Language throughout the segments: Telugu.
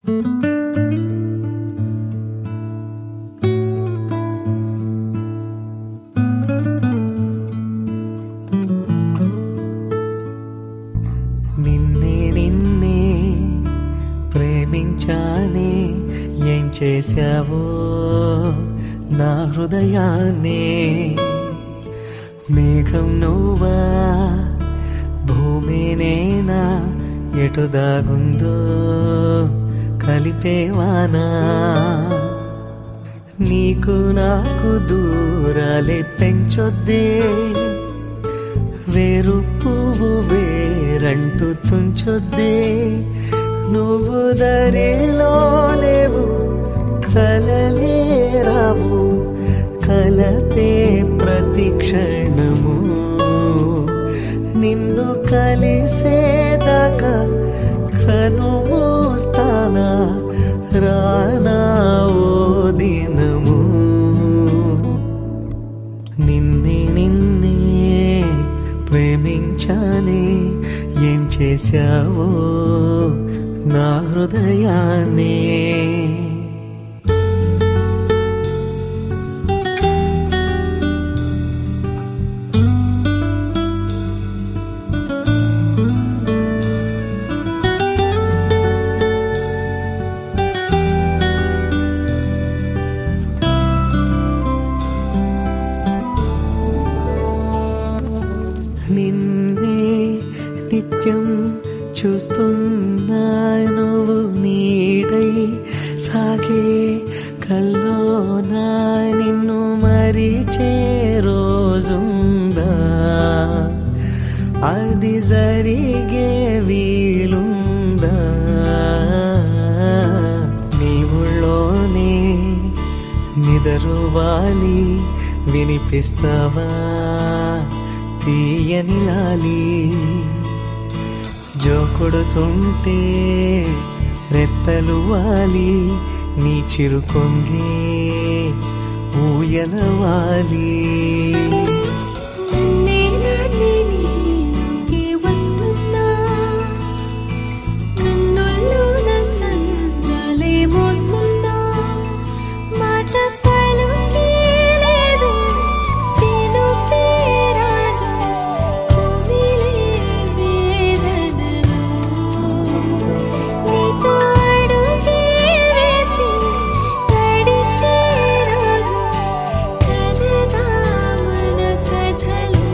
నిన్నే నిన్నే ప్రేమించానే ఏం చేశావో నా హృదయాన్నే మేఘం నువ్వా భూమి నేనా ఎటు దాగుందో కలిపేవానా నీకు నాకు దూరాలే పెంచొద్దే వేరు పువ్వు వేరంటూ తుంచొద్దే నువ్వు దరిలో లేవు కలలే రావు కలతే ప్రతి క్షణము నిన్ను కలిసేదాకా కను మూస్తానా రానా ఓ దినము నిన్నే నిన్నే ప్రేమించానే ఏం చేశావో నా హృదయాన్నే నిన్నే నిత్యం చూస్తున్నా నువ్వు నీడై సాగే కల్లోనా నిన్ను మరిచే రోజుందా అది జరిగే వీలుందా నీ ఊళ్ళోనే నిదరువాలి వినిపిస్తావా తీయని లాలి జోకొడుతుంటే రెప్పలు వాలి నీ చిరుకొంగే ఊయలవాలి నన్నే నాటి నీలోకి వస్తున్నా కన్నుల్లోన సంద్రాలే మోస్తున్నా మాట పలుకే లేదు పిలుపే రాదు కుమిలే వేదనలో నీతో అడుగే వేసి గడిచే రోజు కలదా మన కథలు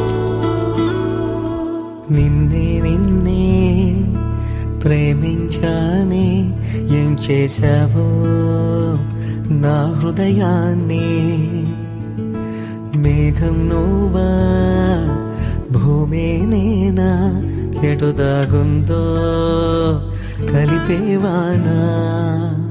నిన్నే నిన్నే ప్రేమించానే ఏం చేశావో నా హృదయాన్ని మేఘం నువ్వా భూమి నేనా ఎటు దాగుందో కలిపేవానా